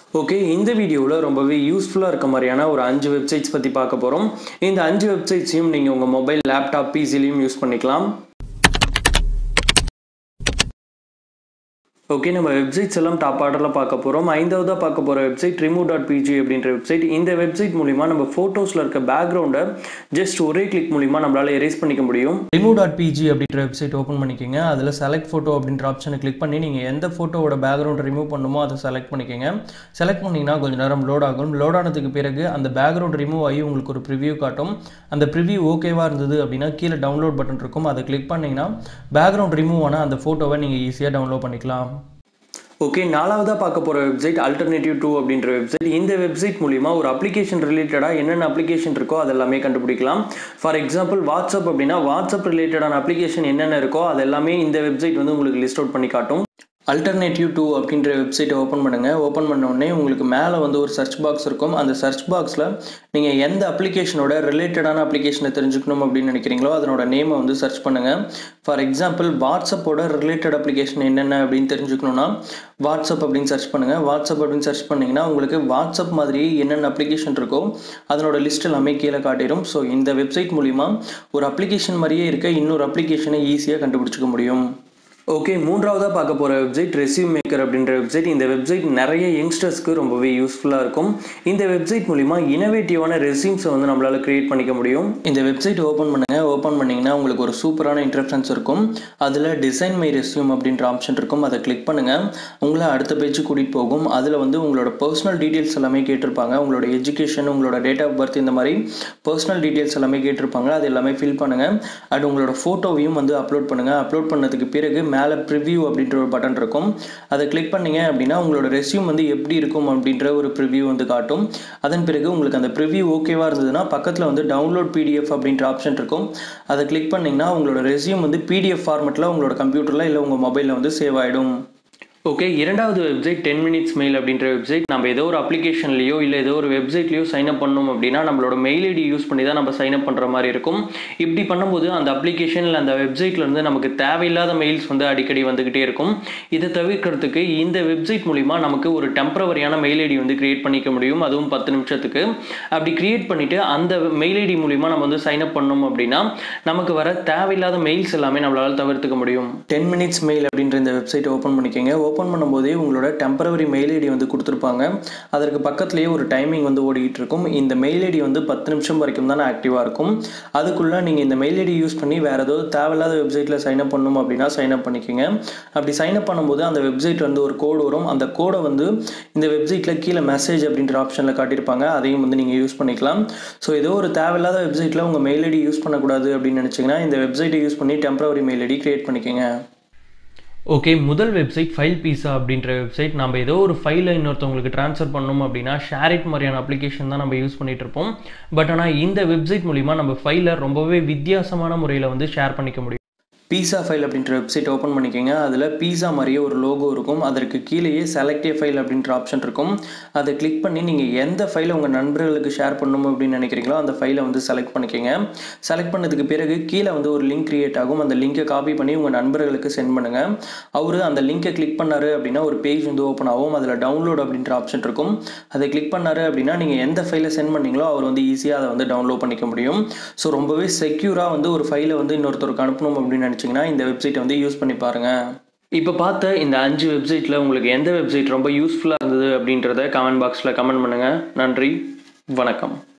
okay இந்த வீடியோவில் ரொம்பவே யூஸ்ஃபுல்லாக இருக்க மாதிரியான ஒரு அஞ்சு வெப்சைட்ஸ் பற்றி பார்க்க போகிறோம் இந்த அஞ்சு வெப்சைட்ஸையும் நீங்கள் உங்கள் மொபைல் லேப்டாப் பிசிலையும் யூஸ் பண்ணிக்கலாம் ஓகே நம்ம வெப்சைட்ஸ் எல்லாம் டாப் ஆர்டரில் பார்க்க போகிறோம் ஐந்தாவதாக பார்க்க போகிற வெப்சைட் ரிமூவ் டாட் பிஜி அப்படின்ற வெப்சைட் இந்த வெப்சைட் மூலிமா நம்ம ஃபோட்டோஸில் இருக்க பேக்ரவுண்டை ஜஸ்ட் ஒரே கிளிக் மூலிமா நம்மளால் எரேஸ் பண்ணிக்க முடியும் ரிமூவ் டாட் பிஜி அப்படின்ற வெப்சைட் ஓப்பன் பண்ணிக்கோங்க அதில் செலக்ட் ஃபோட்டோ அப்படின்ற ஆப்ஷனை கிளிக் பண்ணி நீங்கள் எந்த ஃபோட்டோவோட பேக்ரவுண்ட் ரிமூவ் பண்ணுமோ அதை செலக்ட் பண்ணிக்கோங்க செலக்ட் பண்ணிங்கன்னா கொஞ்சம் நேரம் லோட் ஆகும் லோட் ஆனதுக்கு பிறகு அந்த பேக்ரவுண்ட் ரிமூவ் ஆகி உங்களுக்கு ஒரு ப்ரிவ்யூ காட்டும் அந்த ப்ரிவ்யூ ஓகேவாக இருந்தது அப்படின்னா கீழே டவுன்லோட் பட்டன் இருக்கும் அதை கிளிக் பண்ணிங்கன்னா பேக்ரவுண்ட் ரிமூவ் ஆன அந்த ஃபோட்டோவை நீங்கள் ஈஸியாக டவுன்லோட் பண்ணிக்கலாம் ஓகே நாலாவதாக பார்க்க போகிற வெப்சைட் அல்டர்னேட்டிவ் டூ அப்படின்ற வெப்சைட் இந்த வெப்சைட் மூலிமா ஒரு அப்ளிகேஷன் ரிலேட்டடாக என்னென்ன அப்ளிகேஷன் இருக்கோ அது எல்லாமே கண்டுபிடிக்கலாம் ஃபார் எக்ஸாம்பிள் வாட்ஸ்அப் அப்படின்னா வாட்ஸ்அப் ரிலேட்டடான அப்ளிகேஷன் என்னென்ன இருக்கோ அது எல்லாமே இந்த வெப்சைட் வந்து உங்களுக்கு லிஸ்ட் அவுட் பண்ணி காட்டும் அல்டர்னேட்டிவ் டூ அப்படின்ற வெப்சைட்டை ஓப்பன் பண்ணுங்கள் ஓப்பன் பண்ண உடனே உங்களுக்கு மேலே வந்து ஒரு சர்ச் பாக்ஸ் இருக்கும் அந்த சர்ச் பாக்ஸில் நீங்கள் எந்த அப்ளிகேஷனோட ரிலேட்டடான அப்ளிகேஷனை தெரிஞ்சுக்கணும் அப்படின்னு நினைக்கிறீங்களோ அதனோட நேமை வந்து சர்ச் பண்ணுங்கள் ஃபார் எக்ஸாம்பிள் வாட்ஸ்அப்போட ரிலேட்டட் அப்ளிகேஷன் என்னென்ன அப்படின்னு தெரிஞ்சுக்கணுன்னா வாட்ஸ்அப் அப்படின்னு சர்ச் பண்ணுங்கள் வாட்ஸ்அப் அப்படின்னு சர்ச் பண்ணிங்கன்னா உங்களுக்கு வாட்ஸ்அப் மாதிரி என்னென்ன அப்ளிகேஷன் இருக்கோ அதனோட லிஸ்ட் எல்லாமே கீழே காட்டிடும் ஸோ இந்த வெப்சைட் மூலிமா ஒரு அப்ளிகேஷன் மாதிரியே இருக்க இன்னொரு அப்ளிகேஷனை ஈஸியாக கண்டுபிடிச்சிக்க முடியும் ஓகே மூன்றாவதாக பார்க்க போகிற வெப்சைட் ரெசியூம் மேக்கர் அப்படின்ற வெப்சைட் இந்த வெப்சைட் நிறைய யங்ஸ்டர்ஸ்க்கு ரொம்பவே யூஸ்ஃபுல்லாக இருக்கும் இந்த வெப்சைட் மூலிமா இனோவேட்டிவான ரெசியூம்ஸை வந்து நம்மளால் க்ரியேட் பண்ணிக்க முடியும் இந்த வெப்சைட் ஓப்பன் பண்ணுங்கள் ஓப்பன் பண்ணிங்கன்னா உங்களுக்கு ஒரு சூப்பரான இன்டர்ஃபரன்ஸ் இருக்கும் அதில் டிசைன் மை ரெசியூம் அப்படின்ற ஆப்ஷன் இருக்கும் அதை கிளிக் பண்ணுங்கள் உங்களை அடுத்த பேஜ் கூட்டிகிட்டு போகும் அதில் வந்து உங்களோட பர்சனல் டீட்டெயில்ஸ் எல்லாமே கேட்டிருப்பாங்க உங்களோட எஜுகேஷன் உங்களோட டேட் ஆஃப் பர்த் இந்த மாதிரி பர்சனல் டீட்டெயில்ஸ் எல்லாமே கேட்டிருப்பாங்க அது எல்லாமே ஃபில் பண்ணுங்கள் அண்ட் உங்களோட ஃபோட்டோவையும் வந்து அப்லோட் பண்ணுங்கள் அப்லோட் பண்ணதுக்கு பிறகு மேலே ப்ரிவ்யூ அப்படின்ற ஒரு பட்டன் இருக்கும் அதை கிளிக் பண்ணீங்க அப்படின்னா உங்களோட ரெஸ்யூம் வந்து எப்படி இருக்கும் அப்படின்ற ஒரு ப்ரிவ்யூ வந்து காட்டும் அதன் பிறகு உங்களுக்கு அந்த ப்ரிவ்யூ ஓகேவாக இருந்ததுன்னா பக்கத்தில் வந்து டவுன்லோட் பிடிஎஃப் அப்படின்ற ஆப்ஷன் இருக்கும் அதை கிளிக் பண்ணிங்கன்னா உங்களோட ரெஸ்யூம் வந்து பிடிஎஃப் ஃபார்மெட்டில் உங்களோட கம்ப்யூட்டரில் இல்லை உங்கள் மொபைலில் வந்து சேவ் ஆகிடும் ஓகே இரண்டாவது வெப்சைட் டென் மினிட்ஸ் மெயில் அப்படின்ற வெப்சைட் நம்ம ஏதோ ஒரு அப்ளிகேஷன்லையோ இல்லை ஏதோ ஒரு வெப்சைட்லையோ சைன் அப் பண்ணோம் அப்படின்னா நம்மளோட மெயில் ஐடி யூஸ் பண்ணி தான் நம்ம சைன் அப் பண்ணுற மாதிரி இருக்கும் இப்படி பண்ணும்போது அந்த அப்ளிகேஷன் இல்லை அந்த வெப்சைட்லேருந்து நமக்கு தேவையில்லாத மெயில்ஸ் வந்து அடிக்கடி வந்துக்கிட்டே இருக்கும் இதை தவிர்க்கிறதுக்கு இந்த வெப்சைட் மூலிமா நமக்கு ஒரு டெம்பரவரியான மெயில் ஐடி வந்து கிரியேட் பண்ணிக்க முடியும் அதுவும் பத்து நிமிஷத்துக்கு அப்படி கிரியேட் பண்ணிவிட்டு அந்த மெயில் ஐடி மூலிமா நம்ம வந்து சைன் அப் பண்ணோம் அப்படின்னா நமக்கு வர தேவையில்லாத மெயில்ஸ் எல்லாமே நம்மளால் தவிர்த்துக்க முடியும் டென் மினிட்ஸ் மெயில் அப்படின்ற இந்த வெப்சைட் ஓப்பன் பண்ணிக்கோங்க ஓப்பன் பண்ணும்போதே உங்களோட டெம்பரவரி மெயில் ஐடி வந்து கொடுத்துருப்பாங்க அதற்கு பக்கத்துலேயே ஒரு டைமிங் வந்து ஓடிக்கிட்டு இருக்கும் இந்த மெயில் ஐடி வந்து பத்து நிமிஷம் வரைக்கும் தான் ஆக்டிவாக இருக்கும் அதுக்குள்ளே நீங்கள் இந்த மெயில் ஐடி யூஸ் பண்ணி வேறு ஏதோ தேவையில்லாத வெப்சைட்டில் சைன் அப் பண்ணணும் அப்படின்னா சைன் அப் பண்ணிக்கோங்க அப்படி சைன் அப் பண்ணும்போது அந்த வெப்சைட் வந்து ஒரு கோடு வரும் அந்த கோடை வந்து இந்த வெப்சைட்டில் கீழே மெசேஜ் அப்படின்ற ஆப்ஷனில் காட்டியிருப்பாங்க அதையும் வந்து நீங்கள் யூஸ் பண்ணிக்கலாம் ஸோ ஏதோ ஒரு தேவையில்லாத வெப்சைட்டில் உங்கள் மெயில் ஐடி யூஸ் பண்ணக்கூடாது அப்படின்னு நினச்சிங்கன்னா இந்த வெப்சைட்டை யூஸ் பண்ணி டெம்பரவரி மெயில் ஐடி க்ரியேட் பண்ணிக்கோங்க ஓகே முதல் வெப்சைட் ஃபைல் பீஸா அப்படின்ற வெப்சைட் நம்ம ஏதோ ஒரு ஃபைலை இன்னொருத்தவங்களுக்கு ட்ரான்ஸ்ஃபர் பண்ணணும் அப்படின்னா ஷேரிட் மாதிரியான அப்ளிகேஷன் தான் நம்ம யூஸ் பண்ணிட்டு இருப்போம் பட் ஆனால் இந்த வெப்சைட் மூலிமா நம்ம ஃபைலை ரொம்பவே வித்தியாசமான முறையில் வந்து ஷேர் பண்ணிக்க முடியும் பீஸா ஃபைல் அப்படின்ற வெப்சைட் ஓப்பன் பண்ணிக்கோங்க அதில் பீஸா மாதிரியே ஒரு லோகோ இருக்கும் அதற்கு கீழேயே செலக்டே ஃபைல் அப்படின்ற ஆப்ஷன் இருக்கும் அதை கிளிக் பண்ணி நீங்கள் எந்த ஃபைலை உங்கள் நண்பர்களுக்கு ஷேர் பண்ணணும் அப்படின்னு நினைக்கிறீங்களோ அந்த ஃபைலை வந்து செலக்ட் பண்ணிக்கோங்க செலக்ட் பண்ணதுக்கு பிறகு கீழே வந்து ஒரு லிங்க் கிரியேட் ஆகும் அந்த லிங்கை காப்பி பண்ணி உங்கள் நண்பர்களுக்கு சென்ட் பண்ணுங்கள் அவர் அந்த லிங்கை கிளிக் பண்ணாரு அப்படின்னா ஒரு பேஜ் வந்து ஓப்பன் ஆகும் அதில் டவுன்லோட் அப்படின்ற ஆப்ஷன் இருக்கும் அதை கிளிக் பண்ணாரு அப்படின்னா நீங்கள் எந்த ஃபைலை சென்ட் பண்ணீங்களோ அவர் வந்து ஈஸியாக அதை வந்து டவுன்லோட் பண்ணிக்க முடியும் ஸோ ரொம்பவே செக்யூராக வந்து ஒரு ஃபைலை வந்து இன்னொருத்தருக்கு அனுப்பணும் அப்படின்னு நினச்சிங்கன்னா இந்த வெப்சைட்டை வந்து யூஸ் பண்ணி பாருங்கள் இப்போ பார்த்த இந்த அஞ்சு வெப்சைட்டில் உங்களுக்கு எந்த வெப்சைட் ரொம்ப யூஸ்ஃபுல்லாக இருந்தது அப்படின்றத கமெண்ட் பாக்ஸில் கமெண்ட் பண்ணுங்கள் நன்றி வணக்கம்